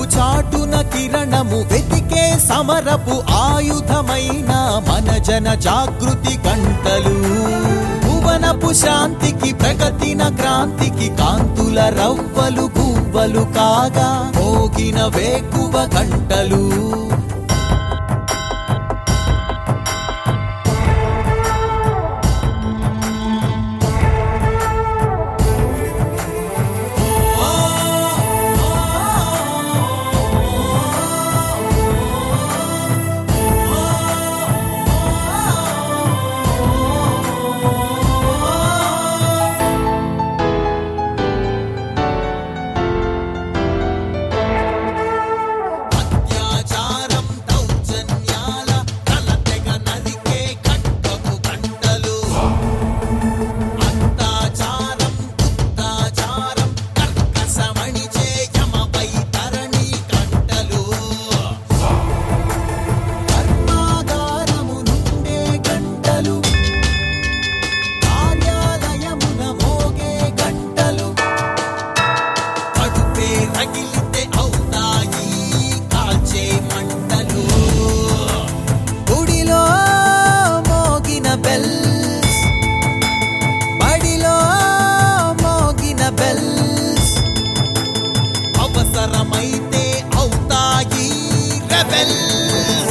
చాటున కిరణము వెతికే సమరపు ఆయుధమైన మన జన జాగృతి గంటలు భువనపు శాంతికి ప్రగతిన క్రాంతికి కాంతుల రవ్వలు గువ్వలు కాగా మోగిన వేకువ గంటలు అత్యాచారం దౌర్జన్యాల తలతెగ నరికే ఖడ్గపు గంటలు అత్యాచారం గుత్తాచారం కర్కశమణిచే యమపై తరణి గంటలు కర్మాగారము నుండే గంటలు కార్యాలయమున మోగే గంటలు కడుపే రగిలితే అవుతాయి కాల్చే మంటలు గుడిలో మోగిన బెల్స్ బడిలో మోగిన బెల్స్ అవసరమైతే అవుతాయి రెబెల్స్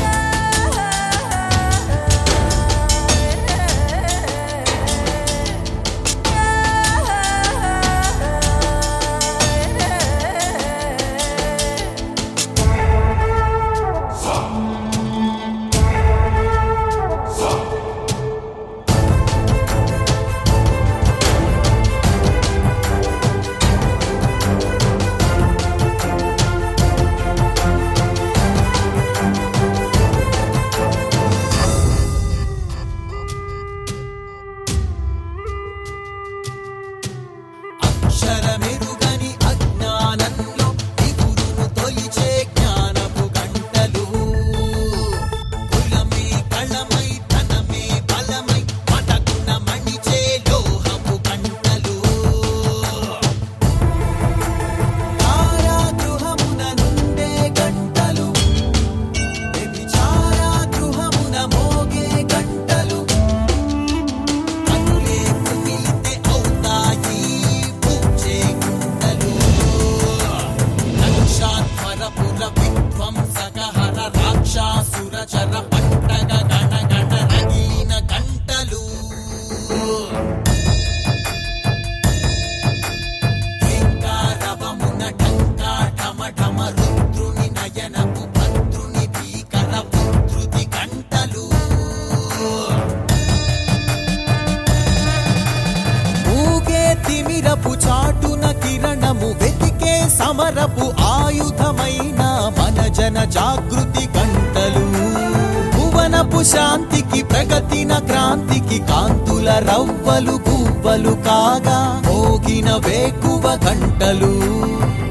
అక్షరమెరుగని అజ్ఞానంలో దిగురును తొలిచే జ్ఞానపు గంటలు కులమే కళమై ధనమే బలమై మటకున మణిచే లోహపు గంటలు కారాగృహమున నుండే గంటలు వ్యభిచారాగృహమున మోగే గంటలు కనులే కుమిలితే అవుతాయి పూచే గుంటలు లక్షాధ్వరపుర విధ్వంసకహర రాక్షాసుర చర పట్టగ గణ గణ రగిలిన గంటలు కేంకారవమున ఢంకా ఢమ ఢమ రుద్రుని నయనపు భద్రుని భీకర ఉద్ధృతి గంటలు ఊగే తిమిరపు చాటున కిరణము వెతికే సమరపు ఆయుధమైన మన జన జాగృతి గంటలు భువనపు శాంతికి ప్రగతిన క్రాంతికి కాంతుల రవ్వలు గువ్వలు కాగా మోగిన వేకువ గంటలు